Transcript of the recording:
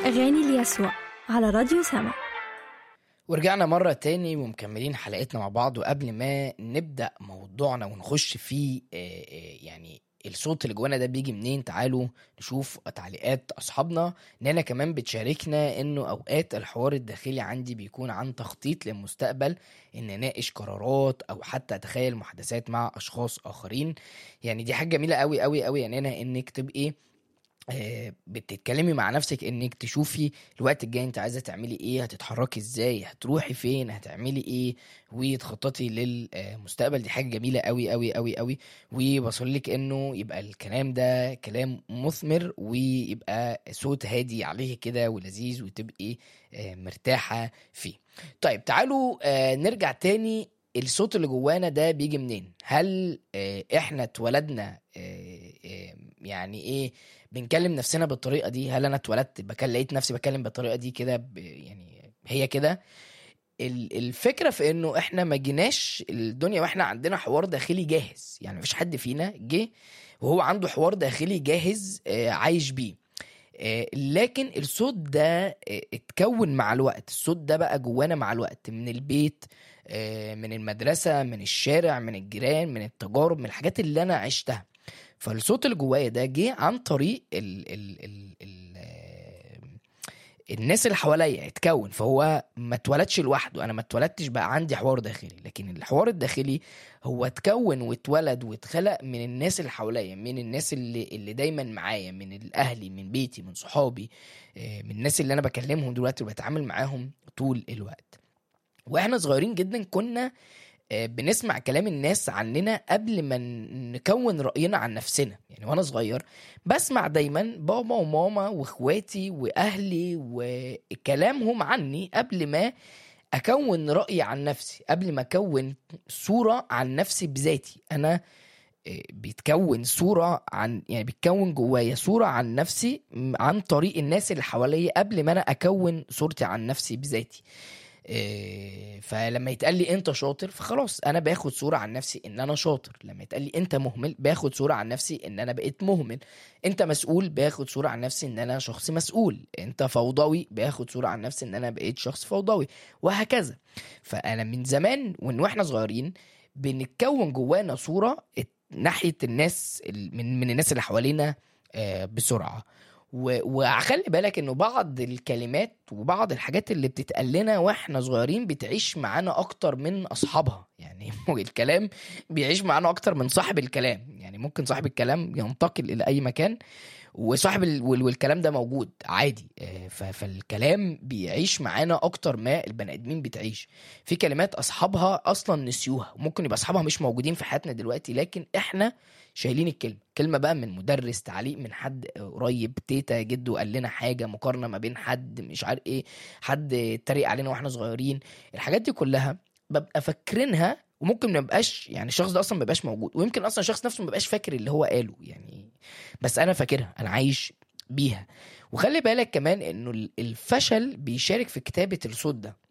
أغاني ليسوع على راديو سما ورجعنا مرة تاني ومكملين حلقتنا مع بعض وقبل ما نبدأ موضوعنا ونخش فيه آه، آه، يعني الصوت اللي جوانا ده بيجي منين تعالوا نشوف تعليقات أصحابنا نانا كمان بتشاركنا إنه أوقات الحوار الداخلي عندي بيكون عن تخطيط للمستقبل إن أناقش قرارات أو حتى أتخيل محادثات مع أشخاص آخرين يعني دي حاجة جميلة أوي أوي أوي يا نانا إنك تبقي آه، بتتكلمي مع نفسك انك تشوفي الوقت الجاي انت عايزه تعملي ايه هتتحركي ازاي هتروحي فين هتعملي ايه وتخططي للمستقبل دي حاجه جميله قوي قوي قوي قوي وبصل لك انه يبقى الكلام ده كلام مثمر ويبقى صوت هادي عليه كده ولذيذ وتبقي آه، مرتاحه فيه طيب تعالوا آه، نرجع تاني الصوت اللي جوانا ده بيجي منين هل آه، احنا اتولدنا آه، آه، يعني ايه بنكلم نفسنا بالطريقه دي هل انا اتولدت بكلم لقيت نفسي بكلم بالطريقه دي كده ب- يعني هي كده ال- الفكره في انه احنا ما جيناش الدنيا واحنا عندنا حوار داخلي جاهز يعني مفيش حد فينا جه وهو عنده حوار داخلي جاهز آه، عايش بيه آه، لكن الصوت ده آه، اتكون مع الوقت الصوت ده بقى جوانا مع الوقت من البيت آه، من المدرسة من الشارع من الجيران من التجارب من الحاجات اللي أنا عشتها فالصوت اللي جوايا ده جه عن طريق ال ال ال ال آه، الناس اللي حواليا اتكون فهو ما اتولدش لوحده انا ما اتولدتش بقى عندي حوار داخلي لكن الحوار الداخلي هو اتكون واتولد واتخلق من الناس اللي حواليا من الناس اللي اللي دايما معايا من اهلي من بيتي من صحابي آه، من الناس اللي انا بكلمهم دلوقتي وبتعامل معاهم طول الوقت واحنا صغيرين جدا كنا آه، بنسمع كلام الناس عننا قبل ما ن- نكون رأينا عن نفسنا يعني وانا صغير بسمع دايما بابا وماما واخواتي واهلي وكلامهم عني قبل ما اكون رأي عن نفسي قبل ما اكون صورة عن نفسي بذاتي انا آه، بيتكون صورة عن يعني بيتكون جوايا صورة عن نفسي م- عن طريق الناس اللي حواليا قبل ما انا اكون صورتي عن نفسي بذاتي إيه، فلما يتقال لي انت شاطر فخلاص انا باخد صوره عن نفسي ان انا شاطر لما يتقال لي انت مهمل باخد صوره عن نفسي ان انا بقيت مهمل انت مسؤول باخد صوره عن نفسي ان انا شخص مسؤول انت فوضوي باخد صوره عن نفسي ان انا بقيت شخص فوضوي وهكذا فانا من زمان وان واحنا صغيرين بنتكون جوانا صوره ات- ناحيه الناس ال- من من الناس اللي حوالينا آه، بسرعه و- وخلي بالك انه بعض الكلمات وبعض الحاجات اللي بتتقال لنا واحنا صغيرين بتعيش معانا اكتر من اصحابها يعني الكلام بيعيش معانا اكتر من صاحب الكلام يعني ممكن صاحب الكلام ينتقل الى اي مكان وصاحب ال... وال- والكلام ده موجود عادي آه، ف... فالكلام بيعيش معانا اكتر ما البني ادمين بتعيش في كلمات اصحابها اصلا نسيوها ممكن يبقى اصحابها مش موجودين في حياتنا دلوقتي لكن احنا شايلين الكلمه كلمه بقى من مدرس تعليق من حد قريب تيتا جده قال لنا حاجه مقارنه ما بين حد مش عارف ايه حد اتريق علينا واحنا صغيرين الحاجات دي كلها ببقى فاكرينها وممكن ما يبقاش يعني الشخص ده اصلا ما يبقاش موجود ويمكن اصلا الشخص نفسه ما يبقاش فاكر اللي هو قاله يعني بس انا فاكرها انا عايش بيها وخلي بالك كمان انه ال- الفشل بيشارك في كتابه الصوت ده